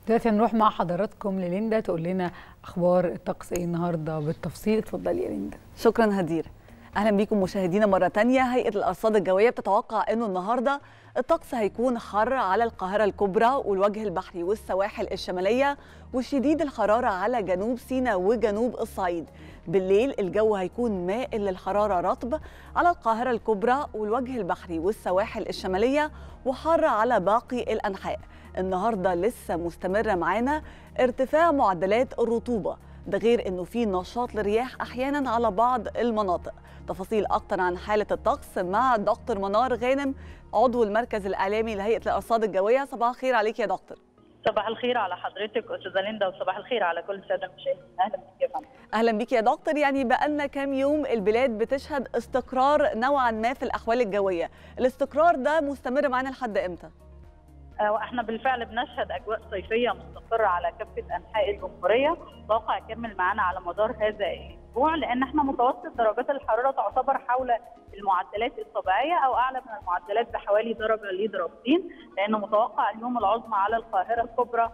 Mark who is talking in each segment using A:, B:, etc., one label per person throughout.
A: دلوقتي هنروح مع حضراتكم لليندا تقول لنا اخبار الطقس ايه النهارده بالتفصيل اتفضلي يا ليندا
B: شكرا هدير اهلا بيكم مشاهدينا مره تانية هيئه الارصاد الجويه بتتوقع انه النهارده الطقس هيكون حر على القاهره الكبرى والوجه البحري والسواحل الشماليه وشديد الحراره على جنوب سيناء وجنوب الصعيد بالليل الجو هيكون مائل للحراره رطب على القاهره الكبرى والوجه البحري والسواحل الشماليه وحر على باقي الانحاء النهارده لسه مستمره معانا ارتفاع معدلات الرطوبه ده غير انه في نشاط للرياح احيانا على بعض المناطق تفاصيل اكتر عن حاله الطقس مع دكتور منار غانم عضو المركز الاعلامي لهيئه الارصاد الجويه صباح الخير عليك يا دكتور
C: صباح الخير على حضرتك استاذه ليندا وصباح الخير على كل الساده المشاهدين اهلا بك يا فندم
B: اهلا بك يا دكتور يعني بقالنا كام يوم البلاد بتشهد استقرار نوعا ما في الاحوال الجويه الاستقرار ده مستمر معانا لحد امتى
C: واحنا بالفعل بنشهد اجواء صيفيه مستقره على كافه انحاء الجمهوريه متوقع يكمل معانا على مدار هذا الاسبوع لان احنا متوسط درجات الحراره تعتبر حول المعدلات الطبيعيه او اعلى من المعدلات بحوالي درجه لدرجتين لانه متوقع اليوم العظمى على القاهره الكبرى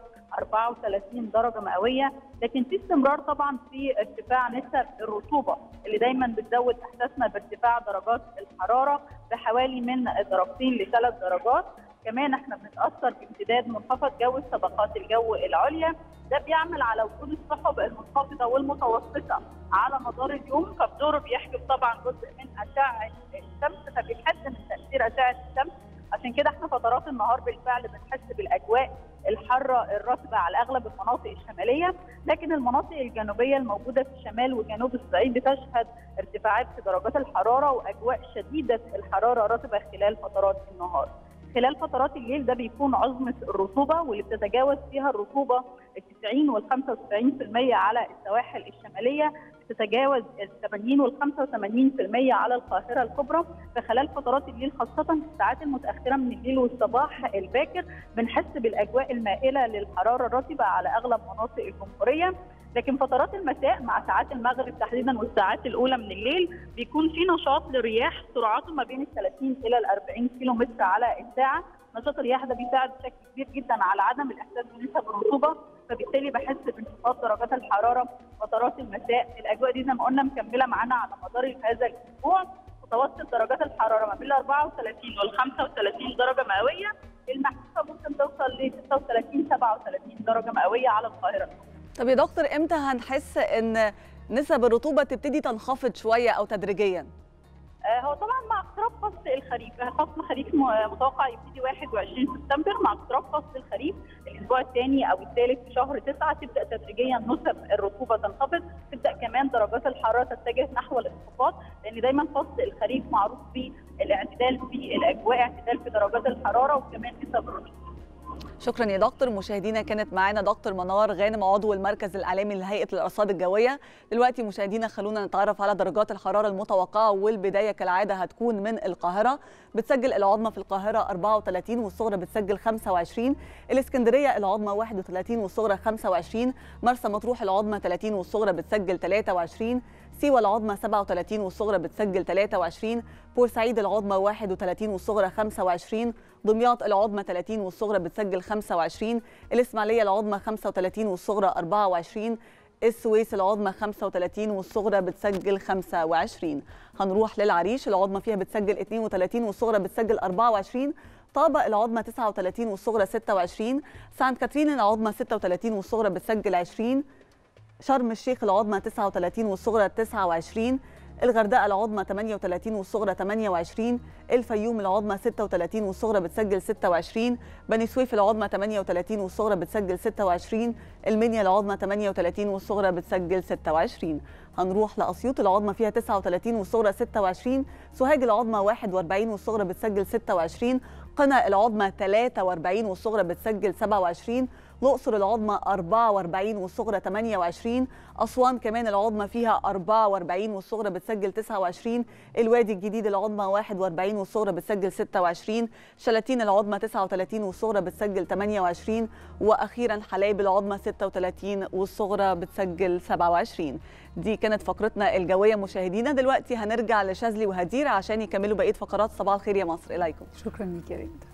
C: 34 درجه مئويه لكن في استمرار طبعا في ارتفاع نسب الرطوبه اللي دايما بتزود احساسنا بارتفاع درجات الحراره بحوالي من درجتين لثلاث درجات كمان احنا بنتاثر بامتداد منخفض جو الطبقات الجو العليا ده بيعمل على وجود السحب المنخفضه والمتوسطه على مدار اليوم فبدوره بيحجب طبعا جزء من اشعه الشمس فبيحد من تاثير اشعه الشمس عشان كده احنا فترات النهار بالفعل بنحس بالاجواء الحاره الرطبه على اغلب المناطق الشماليه لكن المناطق الجنوبيه الموجوده في الشمال وجنوب الصعيد بتشهد ارتفاعات في درجات الحراره واجواء شديده الحراره رطبه خلال فترات النهار خلال فترات الليل ده بيكون عظمة الرطوبة واللي بتتجاوز فيها الرطوبة ال 90 وال 95% على السواحل الشمالية تتجاوز ال 80 وال 85% على القاهرة الكبرى فخلال فترات الليل خاصة في الساعات المتأخرة من الليل والصباح الباكر بنحس بالأجواء المائلة للحرارة الرطبة على أغلب مناطق الجمهورية لكن فترات المساء مع ساعات المغرب تحديدا والساعات الاولى من الليل بيكون في نشاط للرياح سرعته ما بين ال 30 الى ال 40 كيلو متر على الساعه نشاط الرياح ده بيساعد بشكل كبير جدا على عدم الاحساس بنسب الرطوبه فبالتالي بحس بانخفاض درجات الحراره فترات المساء الاجواء دي زي ما قلنا مكمله معانا على مدار هذا الاسبوع متوسط درجات الحراره ما بين ال 34 وال 35 درجه مئويه المحسوسه ممكن توصل ل 36 37 درجه مئويه على القاهره
B: طب يا دكتور امتى هنحس ان نسب الرطوبه تبتدي تنخفض شويه او تدريجيا
C: هو طبعا مع اقتراب فصل الخريف فصل الخريف متوقع يبتدي 21 سبتمبر مع اقتراب فصل الخريف الاسبوع الثاني او الثالث في شهر 9 تبدا تدريجيا نسب الرطوبه تنخفض تبدا كمان درجات الحراره تتجه نحو الانخفاض لان دايما فصل الخريف معروف بالاعتدال في الاجواء اعتدال في درجات الحراره وكمان نسب الرطوبه
B: شكرا يا دكتور مشاهدينا كانت معانا دكتور منار غانم عضو المركز الاعلامي لهيئه الارصاد الجويه دلوقتي مشاهدينا خلونا نتعرف على درجات الحراره المتوقعه والبدايه كالعاده هتكون من القاهره بتسجل العظمى في القاهره 34 والصغرى بتسجل 25 الاسكندريه العظمى 31 والصغرى 25 مرسى مطروح العظمى 30 والصغرى بتسجل 23 سيوة العظمى 37 والصغرى بتسجل 23 بورسعيد العظمى 31 والصغرى 25 دمياط العظمى 30 والصغرى بتسجل 25 الإسماعيلية العظمى 35 والصغرى 24 السويس العظمى 35 والصغرى بتسجل 25 هنروح للعريش العظمى فيها بتسجل 32 والصغرى بتسجل 24 طابة العظمى 39 والصغرى 26 سانت كاترين العظمى 36 والصغرى بتسجل 20 شرم الشيخ العظمى 39 والصغرى 29 الغردقه العظمى 38 والصغرى 28 الفيوم العظمى 36 والصغرى بتسجل 26 بني سويف العظمى 38 والصغرى بتسجل 26 المنيا العظمى 38 والصغرى بتسجل 26 هنروح لاسيوط العظمى فيها 39 والصغرى 26 سوهاج العظمى 41 والصغرى بتسجل 26 قنا العظمى 43 والصغرى بتسجل 27 الأقصر العظمى 44 والصغرى 28 أسوان كمان العظمى فيها 44 والصغرى بتسجل 29 الوادي الجديد العظمى 41 والصغرى بتسجل 26 شلاتين العظمى 39 والصغرى بتسجل 28 وأخيرا حلايب العظمى 36 والصغرى بتسجل 27 دي كانت فقرتنا الجوية مشاهدينا دلوقتي هنرجع لشاذلي وهدير عشان يكملوا بقية فقرات صباح الخير يا مصر إليكم
A: شكرا ليك يا ريت